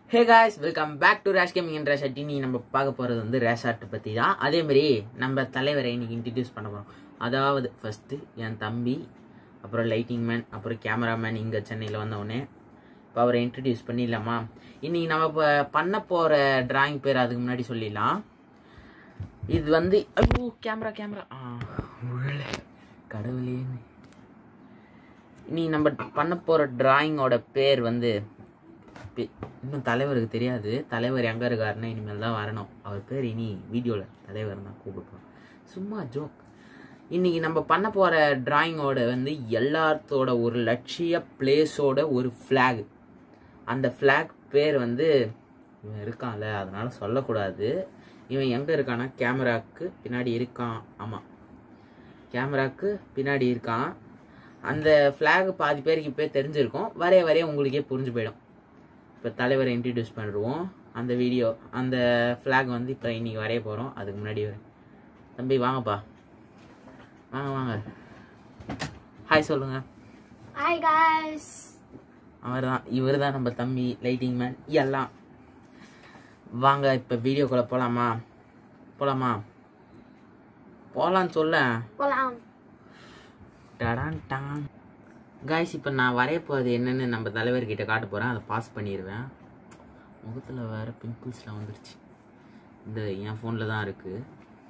Hey guys welcome back to Resh gaming என்ற ஷட்டி நீ நம்ம பார்க்க போகிறது வந்து ரேஷார்ட் பற்றி தான் அதே மாதிரி நம்ம தலைவரை இன்னைக்கு இன்ட்ரடியூஸ் பண்ண போகிறோம் அதாவது ஃபஸ்ட்டு என் தம்பி அப்புறம் லைட்டிங் மேன் அப்புறம் கேமராமேன் இங்கே சென்னையில் வந்தவொடனே இப்போ அவரை இன்ட்ரடியூஸ் பண்ணிடலாமா இன்னைக்கு நம்ம இப்போ பண்ண போகிற டிராயிங் பேர் அதுக்கு முன்னாடி சொல்லிடலாம் இது வந்து ஐயோ கேமரா கேமரா ஆ உள்ள கடவுளேன்னு நீ நம்ம பண்ண போகிற டிராயிங்கோட பேர் வந்து பே- இன்னும் தலைவருக்கு தெரியாது தலைவர் எங்கே இருக்காருன்னு இனிமேல் தான் வரணும் அவர் பேர் இனி வீடியோவில் தலைவர் தான் கூப்பிடுவோம் சும்மா ஜோக் இன்னைக்கு நம்ம பண்ண போகிற டிராயிங்கோட வந்து எல்லாத்தோட ஒரு லட்சிய பிளேஸோட ஒரு ஃப்ளாக் அந்த ஃப்ளாக் பேர் வந்து இவன் இருக்கான்ல அதனால சொல்லக்கூடாது இவன் எங்கே இருக்கான்னா கேமராக்கு பின்னாடி இருக்கான் ஆமாம் கேமராக்கு பின்னாடி இருக்கான் அந்த ஃப்ளாக் பாதி பேருக்கு இப்போ தெரிஞ்சிருக்கும் வரைய வரைய உங்களுக்கே புரிஞ்சு போயிடும் இப்போ தலைவரை இன்ட்ரடியூஸ் பண்ணுறோம் அந்த வீடியோ அந்த ஃப்ளாக் வந்து இப்போ இன்னைக்கு வரைய போகிறோம் அதுக்கு முன்னாடி வர- தம்பி வாங்கப்பா வாங்க வாங்க ஹாய் சொல்லுங்கள் ஹாய் காய்ஸ் அவர் தான் இவர் தான் நம்ம தம்பி லைட்டிங் மேன் எல்லாம் வாங்க இப்போ வீடியோக்குள்ளே போகலாமா போகலாமா போகலான்னு சொல்ல போலாம் டடான் டான் காய்ஸ் இப்போ நான் வரைய போகிறது என்னன்னு நம்ம தலைவர்கிட்ட காட்ட போகிறேன் அதை பாஸ் பண்ணிடுவேன் முகத்தில் வேறு பிம்பிள்ஸ்லாம் வந்துருச்சு இந்த என் ஃபோனில் தான் இருக்குது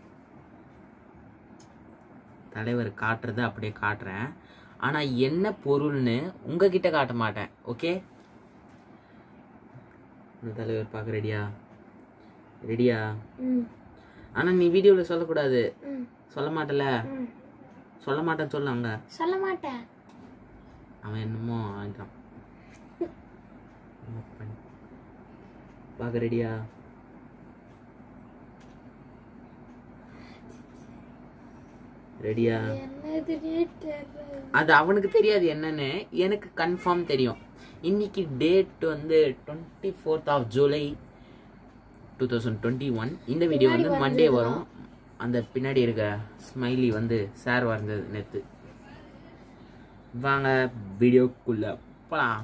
தலைவர் காட்டுறதை அப்படியே காட்டுறேன் ஆனால் என்ன பொருள்னு உங்ககிட்ட காட்ட மாட்டேன் ஓகே இந்த தலைவர் பார்க்க ரெடியா ரெடியா ம் ஆனால் நீ வீடியோவில் சொல்லக்கூடாது ம் சொல்ல மாட்டல ம் சொல்ல மாட்டேன்னு சொல்ல அங்க சொல்ல மாட்டேன் அவன் என்னமோ ஆகிட்டான் பார்க்க ரெடியா ரெடியா என்னதுன்னே தெரியல அது அவனுக்கு தெரியாது என்னன்னு எனக்கு கன்ஃபார்ம் தெரியும் இன்னைக்கு டேட் வந்து twenty fourth of July two thousand twenty one இந்த வீடியோ வந்து மண்டே வரும் அந்த பின்னாடி இருக்க ஸ்மைலி வந்து சார் வரைஞ்சது நேற்று வாங்க வீடியோக்குள்ள போலாம்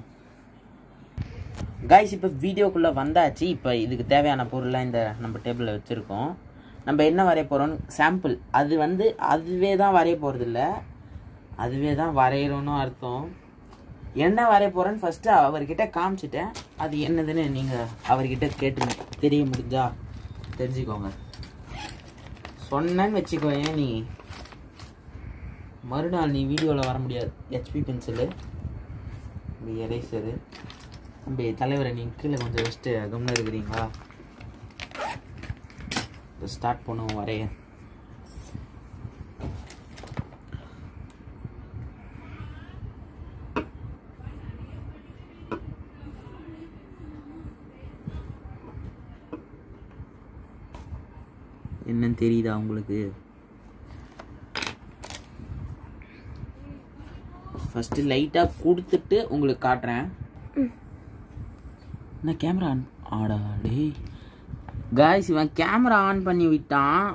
கைஸ் இப்போ வீடியோக்குள்ளே வந்தாச்சு இப்போ இதுக்கு தேவையான பொருள்லாம் இந்த நம்ம டேபிளில் வச்சுருக்கோம் நம்ம என்ன வரைய போகிறோம் சாம்பிள் அது வந்து அதுவே தான் வரைய போகிறது இல்லை அதுவே தான் வரைகிறோன்னு அர்த்தம் என்ன வரைய போகிறேன்னு ஃபஸ்ட்டு அவர்கிட்ட காமிச்சிட்டேன் அது என்னதுன்னு நீங்கள் அவர்கிட்ட கேட்டுங்க தெரிய முடிஞ்சா தெரிஞ்சுக்கோங்க சொன்னேன்னு வச்சுக்கோயேன் நீ மறுநாள் நீ வீடியோவில் வர முடியாது ஹெச்பி பென்சிலு இந்த எரேசரு தம்பி தலைவரை நீங்கள் கீழே கொஞ்சம் வச்சுட்டு கம்முன்னு இருக்கிறீங்களா ஸ்டார்ட் பண்ணுவோம் வரைய என்னன்னு தெரியுதா உங்களுக்கு ஃபஸ்ட்டு லைட்டாக கொடுத்துட்டு உங்களுக்கு காட்டுறேன் என்ன கேமரா ஆன் ஆடா டேய் காய்ஸ் இவன் கேமரா ஆன் பண்ணி விட்டான்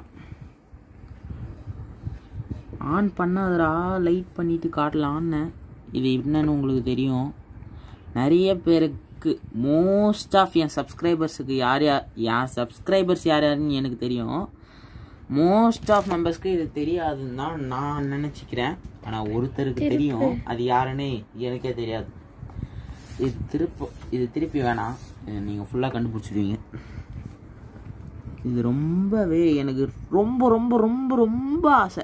ஆன் பண்ணாதடா லைட் பண்ணிட்டு காட்டலான்னு இது என்னன்னு உங்களுக்கு தெரியும் நிறைய பேருக்கு மோஸ்ட் ஆஃப் என் சப்ஸ்கிரைபர்ஸுக்கு யார் யார் என் சப்ஸ்கிரைபர்ஸ் யார் யாருன்னு எனக்கு தெரியும் மோஸ்ட் ஆஃப் மெம்பர்ஸ்க்கு இது தெரியாதுன்னு தான் நான் நினச்சிக்கிறேன் ஆனால் ஒருத்தருக்கு தெரியும் அது யாருன்னு எனக்கே தெரியாது இது திருப்ப இது திருப்பி வேணாம் இதை நீங்கள் ஃபுல்லாக கண்டுபிடிச்சிடுவீங்க இது ரொம்பவே எனக்கு ரொம்ப ரொம்ப ரொம்ப ரொம்ப ஆசை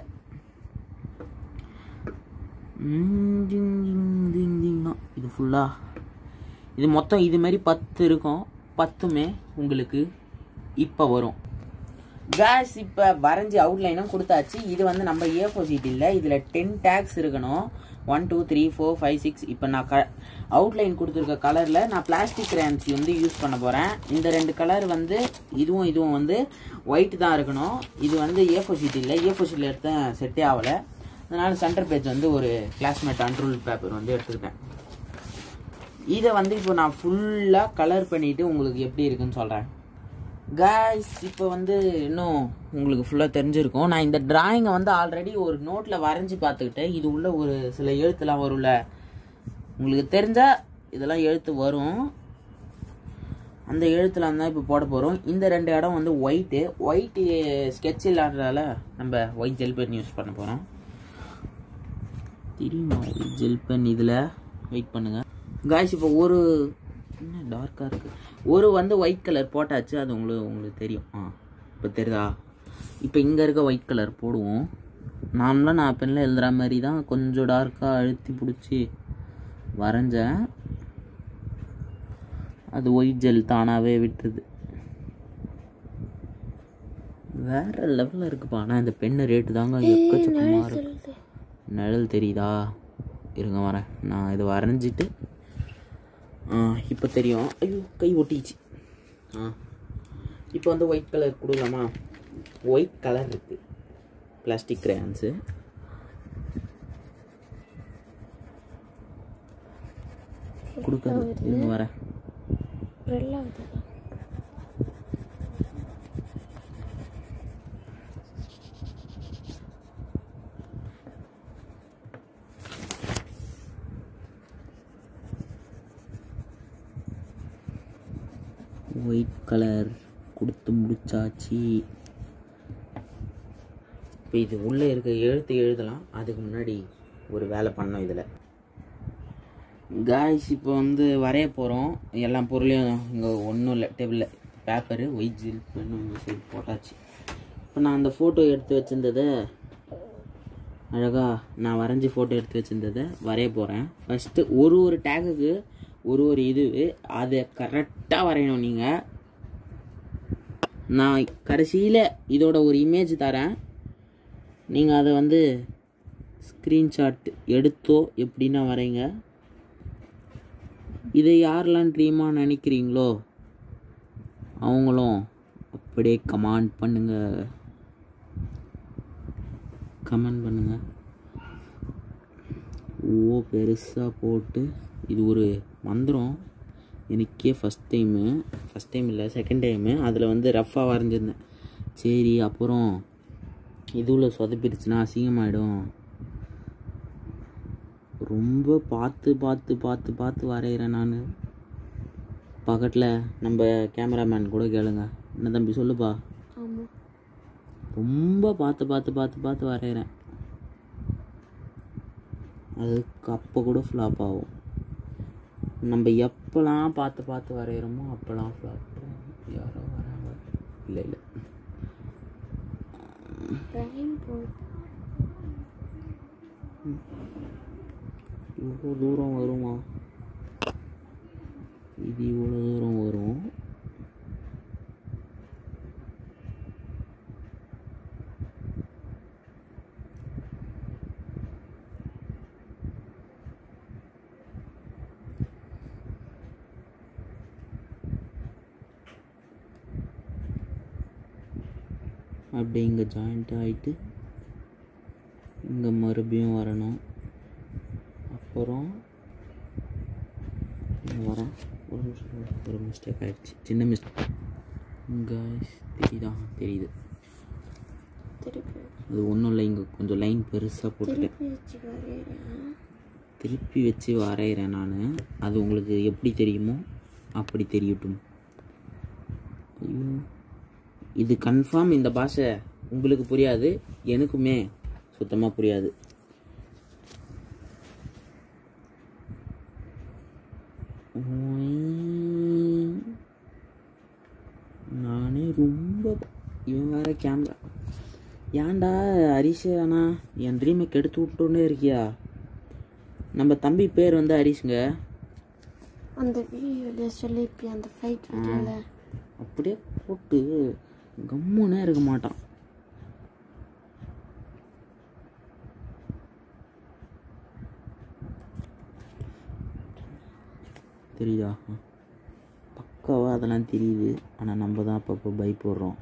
ம், டிங், டிங், டிங், டிங்னா. இது ஃபுல்லாக இது மொத்தம் இது மாதிரி பத்து இருக்கும் பத்துமே உங்களுக்கு இப்போ வரும் கேஸ் இப்போ வரைஞ்சி அவுட்லைனும் கொடுத்தாச்சு இது வந்து நம்ம ஏ சீட் இல்லை இதில் டென் டேக்ஸ் இருக்கணும் one two three four five six இப்போ நான் க அவுட்லைன் கொடுத்துருக்க கலரில் நான் பிளாஸ்டிக் கிரான்சி வந்து யூஸ் பண்ண போகிறேன் இந்த ரெண்டு கலர் வந்து இதுவும் இதுவும் வந்து ஒயிட் தான் இருக்கணும் இது வந்து ஏ சீட் இல்லை ஏ சீட்டில் எடுத்த செட்டே ஆகலை அதனால் சென்டர் பேஜ் வந்து ஒரு கிளாஸ்மேட் அன்ரூல் பேப்பர் வந்து எடுத்துக்கிட்டேன் இதை வந்து இப்போ நான் ஃபுல்லாக கலர் பண்ணிவிட்டு உங்களுக்கு எப்படி இருக்குன்னு சொல்கிறேன் காய்ஸ் இப்போ வந்து இன்னும் உங்களுக்கு ஃபுல்லாக தெரிஞ்சிருக்கும் நான் இந்த டிராயிங்கை வந்து ஆல்ரெடி ஒரு நோட்டில் வரைஞ்சி பார்த்துக்கிட்டேன் இது உள்ள ஒரு சில எழுத்துலாம் வரும்ல உங்களுக்கு தெரிஞ்சால் இதெல்லாம் எழுத்து வரும் அந்த எழுத்துலாம் தான் இப்போ போட போகிறோம் இந்த ரெண்டு இடம் வந்து ஒயிட்டு ஒயிட்டு ஸ்கெட்ச் இல்லாததால நம்ம ஒயிட் ஜெல் பென் யூஸ் பண்ண போகிறோம் தெரியுமா ஜெல் பென் இதில் வெயிட் பண்ணுங்க காய்ஸ் இப்போ ஒரு என்ன டார்க்காக இருக்குது ஒரு வந்து ஒயிட் கலர் போட்டாச்சு அது உங்களுக்கு உங்களுக்கு தெரியும் ஆ இப்போ தெரியுதா இப்போ இங்கே இருக்க ஒயிட் கலர் போடுவோம் நார்மலாக நான் பெண்ணில் எழுதுகிற மாதிரி தான் கொஞ்சம் டார்க்காக அழுத்தி பிடிச்சி வரைஞ்சேன் அது ஒயிட் ஜெல் தானாகவே விட்டுருது வேற லெவலில் இருக்குப்பா ஆனால் இந்த பெண்ணு ரேட்டு தாங்க எக்கச்சக்கமாக இருக்கு நிழல் தெரியுதா இருங்க வரேன் நான் இது வரைஞ்சிட்டு இப்போ தெரியும் ஐயோ கை ஒட்டிச்சு ஆ இப்போ வந்து ஒயிட் கலர் கொடுக்கலாமா ஒயிட் கலர் இருக்குது பிளாஸ்டிக் கிரேயான்ஸு கொடுக்காது இருங்க வரேன் ரெல்லாவது ஒயிட் கலர் கொடுத்து முடிச்சாச்சு இப்போ இது உள்ளே இருக்க எழுத்து எழுதலாம் அதுக்கு முன்னாடி ஒரு வேலை பண்ணோம் இதில் காய்ஸ் இப்போ வந்து வரைய போகிறோம் எல்லா பொருளையும் இங்கே ஒன்றும் இல்லை டேபிளில் பேப்பரு ஒயிட் ஜில் பெண்ணு சைடு போட்டாச்சு இப்போ நான் அந்த ஃபோட்டோ எடுத்து வச்சிருந்ததை அழகா நான் வரைஞ்சி ஃபோட்டோ எடுத்து வச்சிருந்ததை வரைய போகிறேன் ஃபஸ்ட்டு ஒரு ஒரு டேகுக்கு ஒரு ஒரு இது அதை கரெக்டாக வரையணும் நீங்கள் நான் கடைசியில் இதோட ஒரு இமேஜ் தரேன் நீங்கள் அதை வந்து ஸ்க்ரீன்ஷாட் எடுத்தோ எப்படின்னா வரைங்க இதை யாரெல்லாம் ட்ரீமாக நினைக்கிறீங்களோ அவங்களும் அப்படியே கமெண்ட் பண்ணுங்க கமெண்ட் பண்ணுங்க ஓ பெருசாக போட்டு இது ஒரு மந்திரம் எனக்கே ஃபஸ்ட் டைமு ஃபஸ்ட் டைம் இல்லை செகண்ட் டைமு அதில் வந்து ரஃப்பாக வரைஞ்சிருந்தேன் சரி அப்புறம் இதுவில் சொதப்பிடுச்சுன்னா அசிங்கமாயிடும் ரொம்ப பார்த்து பார்த்து பார்த்து பார்த்து வரைகிறேன் நான் பக்கத்தில் நம்ம கேமராமேன் கூட கேளுங்க என்ன தம்பி சொல்லுப்பா ஆமாம் ரொம்ப பார்த்து பார்த்து பார்த்து பார்த்து வரைகிறேன் அதுக்கு அப்போ கூட ஃப்ளாப் ஆகும் நம்ம எப்போலாம் பார்த்து பார்த்து வரைகிறோமோ அப்போலாம் ஃப்ளாப் யாரோ வராங்க இல்லை இல்லை ரைம் போடு இவ்வளோ தூரம் வருமா இது இவ்வளோ தூரம் வரும் அப்படியே இங்கே ஜாயிண்ட் ஆகிட்டு இங்கே மறுபடியும் வரணும் அப்புறம் இங்க வரேன் ஒரு நிமிஷம் ஒரு மிஸ்டேக் ஆயிடுச்சு சின்ன மிஸ்டேக் காய்ஸ் தெரியுதா தெரியுது திருப்பி அது ஒன்றும் இல்லை இங்கே கொஞ்சம் லைன் பெருசாக போட்டுட்டேன் திருப்பி வச்சு வரைகிறேன் திருப்பி வச்சு வரைகிறேன் நான் அது உங்களுக்கு எப்படி தெரியுமோ அப்படி தெரியட்டும் ஐயோ இது கன்ஃபார்ம் இந்த பாஷை உங்களுக்கு புரியாது எனக்குமே சுத்தமாக புரியாது உம். நானே ரொம்ப இவன் வேற கேமரா ஏன்டா ஹரிஷ் அண்ணா என் ட்ரீமை கெடுத்து விட்டோன்னே இருக்கியா நம்ம தம்பி பேர் வந்து ஹரிஷுங்க அந்த வீடியோவில் சொல்லியிருப்பியா அந்த ஃபைட் வீடியோவில் அப்படியே போட்டு கம்முன்னே இருக்க மாட்டான் தெரியுதா பக்காவாக அதெல்லாம் தெரியுது ஆனால் நம்ம தான் அப்பப்போ பயப்படுறோம்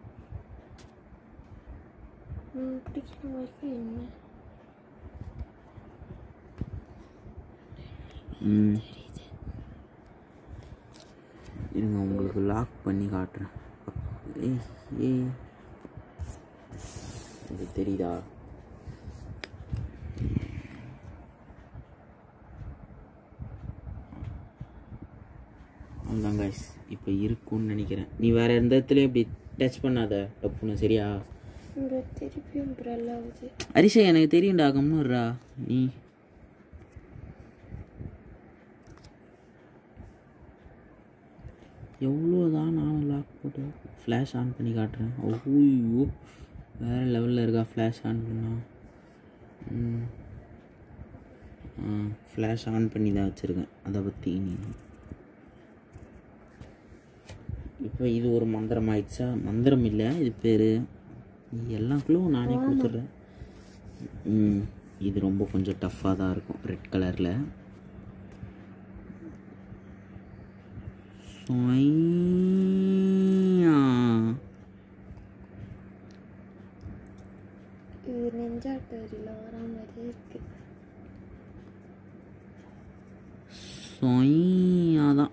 பிடிக்கிற வரைக்கும் என்ன ம் இருங்க உங்களுக்கு லாக் பண்ணி காட்டுறேன் ஏய் ஏய் இது தெரியுதா அவ்வளோதான் காய்ஸ் இப்போ இருக்கும்னு நினைக்கிறேன் நீ வேற எந்த இடத்துலையும் இப்படி டச் பண்ணாத டப்புன்னு சரியா இங்கே திருப்பியும் ப்ரெல் ஆகுது அரிஷா எனக்கு தெரியும்டா கம்னுறா நீ எவ்வளோதான் நானும் லாக் போட்டு ஃப்ளாஷ் ஆன் பண்ணி காட்டுறேன் ஓய்யோ வேறு லெவலில் இருக்கா ஃப்ளாஷ் ஆன் பண்ணா ம். ஆ ஃப்ளாஷ் ஆன் பண்ணி தான் வச்சுருக்கேன் அதை பற்றி நீ இப்போ இது ஒரு மந்திரம் ஆயிடுச்சா மந்திரம் இல்லை இது பேர் எல்லாக்குள்ளும் நானே கொடுத்துட்றேன் ம் இது ரொம்ப கொஞ்சம் டஃப்பாக தான் இருக்கும் ரெட் கலரில் இது நெஞ்சாட்டரியில் வர மாதிரியே இருக்கு தான்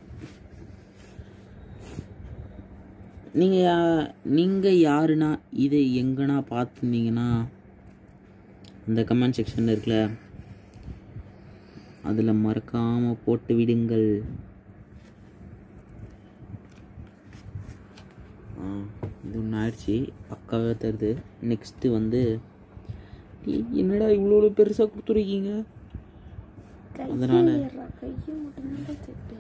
நீங்கள் யா நீங்கள் யாருன்னா இதை எங்கன்னா பார்த்துருந்தீங்கன்னா அந்த கமெண்ட் செக்ஷன் இருக்குல்ல அதில் மறக்காமல் போட்டு விடுங்கள் ஆ, இது ஒன்று ஆயிடுச்சு பக்காவே தருது நெக்ஸ்ட்டு வந்து ஏய், என்னடா இவ்வளோ பெருசாக கொடுத்துருக்கீங்க அதனால கையை கையை மட்டும்தான் திட்டு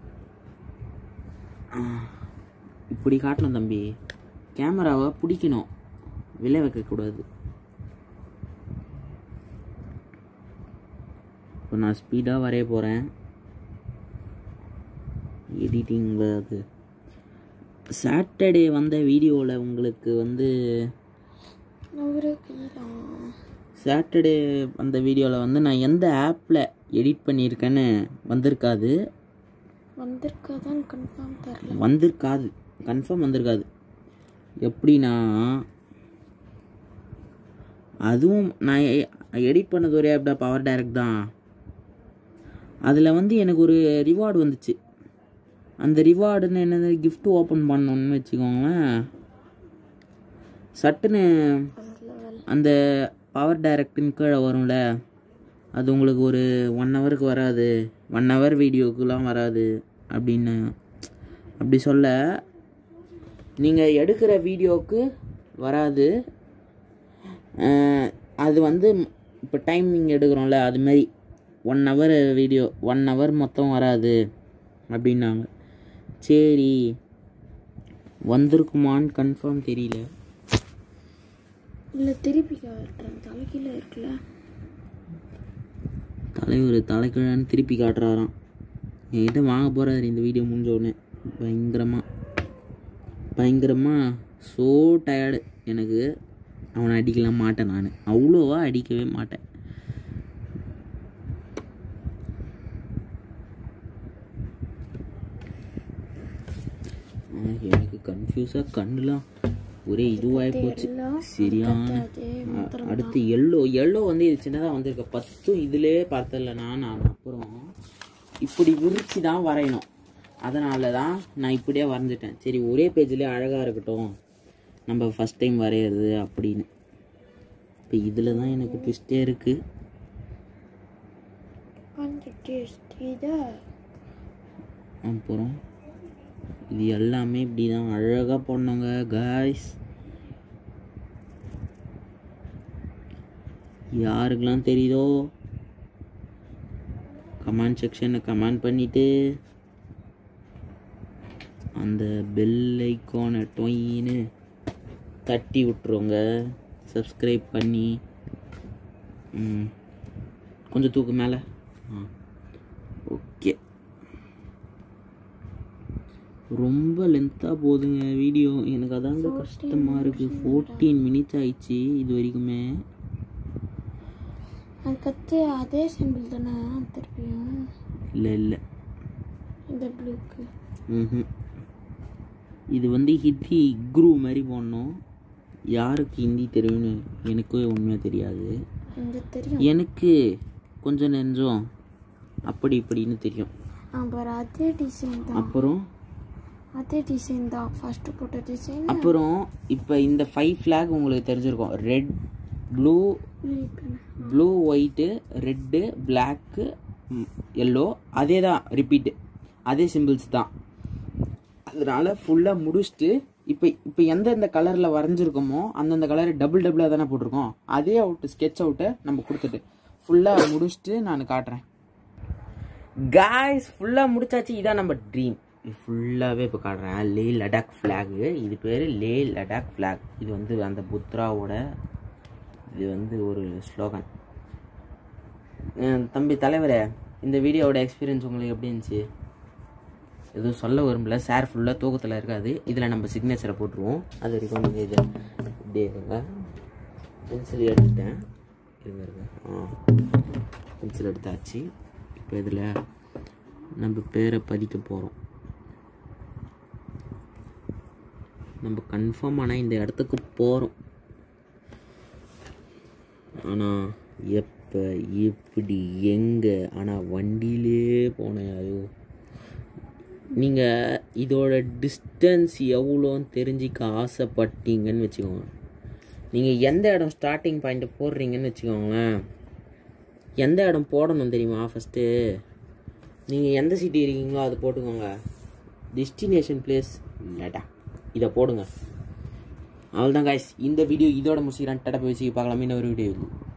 இப்படி காட்டணும் தம்பி கேமராவை பிடிக்கணும் விலை வைக்கக்கூடாது இப்போ நான் ஸ்பீடாக வரைய போகிறேன் எடிட்டிங்கில் அது சாட்டர்டே வந்த வீடியோவில் உங்களுக்கு வந்து நவரே கையிலாம் சாட்டர்டே வந்த வீடியோவில் வந்து நான் எந்த ஆப்பில் எடிட் பண்ணியிருக்கேன்னு வந்திருக்காது வந்திருக்காதான் கன்ஃபார்ம் தரல வந்திருக்காது கன்ஃபார்ம் வந்திருக்காது எப்படின்னா அதுவும் நான் எடிட் பண்ணது ஒரே ஆப் தான் பவர் டைரக்ட் தான் அதில் வந்து எனக்கு ஒரு ரிவார்டு வந்துச்சு அந்த ரிவார்டுன்னு என்னது gift ஓப்பன் பண்ணணுன்னு வச்சுக்கோங்களேன் சட்டுன்னு ஃபர்ஸ்ட் லெவல் அந்த பவர் டைரக்டின் கீழே வரும்ல அது உங்களுக்கு ஒரு ஒன் ஹவருக்கு வராது ஒன் ஹவர் வீடியோக்குலாம் வராது அப்படின்னு அப்படி சொல்ல நீங்கள் எடுக்கிற வீடியோவுக்கு வராது அஹ், அது வந்து இப்போ டைமிங் எடுக்கிறோம்ல அது மாதிரி one hour video one hour மொத்தம் வராது அப்படின்னாங்க சரி வந்திருக்குமான்னு கன்ஃபார்ம் தெரியல இல்லை திருப்பி காட்டுறேன் தலைக்கீழ இருக்குல்ல தலைவர் தலைக்கிழான்னு திருப்பி காட்டுறாராம் என்கிட்ட வாங்க போகிறாரு இந்த வீடியோ முடிஞ்ச உடனே பயங்கரமாக பயங்கரமாக ஸோ டயர்டு எனக்கு அவனை அடிக்கலாம் மாட்டேன் நான் அவ்வளோவா அடிக்கவே மாட்டேன் ஆ, எனக்கு கன்ஃபியூஸாக கண்ணுலாம் ஒரே இதுவாகி போச்சு எல்லாம் சரியான அதே அ- அடுத்து எல்லோ எல்லோ வந்து இது சின்னதாக வந்திருக்கு பத்தும் இதிலே பார்த்ததில்ல நான் நான் அப்புறம் இப்படி விரிச்சு தான் வரையணும் அதனால தான் நான் இப்படியே வரைஞ்சிட்டேன் சரி ஒரே பேஜ்லேயே அழகாக இருக்கட்டும் நம்ம ஃபஸ்ட் டைம் வரைகிறது அப்படின்னு இப்போ இதில் தான் எனக்கு ட்விஸ்டே இருக்குது அந்த டேஸ்ட் இதா அப்புறம் இது எல்லாமே இப்படி தான் அழகாக போடணுங்க காய்ஸ் யாருக்கெல்லாம் தெரியுதோ கமெண்ட் செக்ஷனில் கமெண்ட் பண்ணிவிட்டு அந்த பெல் ஐக்கானை டொயின்னு தட்டி விட்ருவோங்க சப்ஸ்கிரைப் பண்ணி ம், கொஞ்சம் தூக்கு மேலே ஆ ஓகே ரொம்ப லென்த்தாக போகுதுங்க வீடியோ எனக்கு அதாங்க கஷ்டமாக இருக்குது ஃபோர்டீன் மினிட்ஸ் ஆயிடுச்சு இது வரைக்குமே அதுக்கடுத்து அதே சிம்பிள் தானே திருப்பியும் இல்லை இல்லை இந்த ப்ளூக்கு ம் இது வந்து ஹிந்தி குரு மாதிரி போடணும் யாருக்கு ஹிந்தி தெரியும்னு எனக்கே உண்மையாக தெரியாது இந்த தெரியும் எனக்கு கொஞ்சம் நெஞ்சம் அப்படி இப்படின்னு தெரியும் அப்புறம் அதே டிசைன் தான் அப்புறம் அதே டிசைன் தான் ஃபர்ஸ்ட் போட்ட டிசைன் அப்புறம் இப்போ இந்த ஃபைவ் ஃப்ளாக் உங்களுக்கு தெரிஞ்சிருக்கும் red blue blue white red black yellow அதே தான் ரிப்பீட்டு அதே சிம்பிள்ஸ் தான் அதனால ஃபுல்லாக முடிச்சுட்டு இப்போ இப்போ எந்தெந்த கலரில் வரைஞ்சிருக்கோமோ அந்தந்த கலரை டபுள் டபுளாக தானே போட்டிருக்கோம் அதே அவுட்டு ஸ்கெட்ச் அவுட்டை நம்ம கொடுத்துட்டு ஃபுல்லாக முடிச்சுட்டு நான் காட்டுறேன் காய்ஸ் ஃபுல்லாக முடிச்சாச்சு இதான் நம்ம ட்ரீம் இது ஃபுல்லாகவே இப்போ காட்டுறேன் லே லடாக் ஃப்ளாகு இது பேர் லே லடாக் ஃப்ளாக் இது வந்து அந்த புத்ராவோட இது வந்து ஒரு ஸ்லோகன் தம்பி தலைவரே இந்த வீடியோவோட எக்ஸ்பீரியன்ஸ் உங்களுக்கு எப்படி இருந்துச்சு எதுவும் சொல்ல விரும்பல சார் ஃபுல்லாக தூக்கத்தில் இருக்காது இதில் நம்ம சிக்னேச்சரை போட்டுருவோம் அது வரைக்கும் நீங்கள் இதை இப்படியே இருங்க பென்சில் எடுத்துட்டேன் இருங்க இருங்க ஆ பென்சில் எடுத்தாச்சு இப்போ இதில் நம்ம பேரை பதிக்க போகிறோம் நம்ம கன்ஃபார்ம் ஆனால் இந்த இடத்துக்கு போகிறோம் ஆனால் எப்போ எப்படி எங்கே ஆனால் வண்டியிலே போனேன் ஐயோ நீங்கள் இதோட டிஸ்டன்ஸ் எவ்வளோன்னு தெரிஞ்சிக்க ஆசைப்பட்டீங்கன்னு வச்சுக்கோங்க நீங்கள் எந்த இடம் ஸ்டார்டிங் பாயிண்ட்டை போடுறீங்கன்னு வச்சுக்கோங்களேன் எந்த இடம் போடணும் தெரியுமா ஃபஸ்ட்டு நீங்கள் எந்த சிட்டி இருக்கீங்களோ அது போட்டுக்கோங்க டெஸ்டினேஷன் பிளேஸ் இல்லடா இதை போடுங்க அவ்வளோதான் காய்ஸ் இந்த வீடியோ இதோட முடிச்சுக்கிறேன் டடா பேசி பார்க்கலாம் இன்னொரு வீடியோ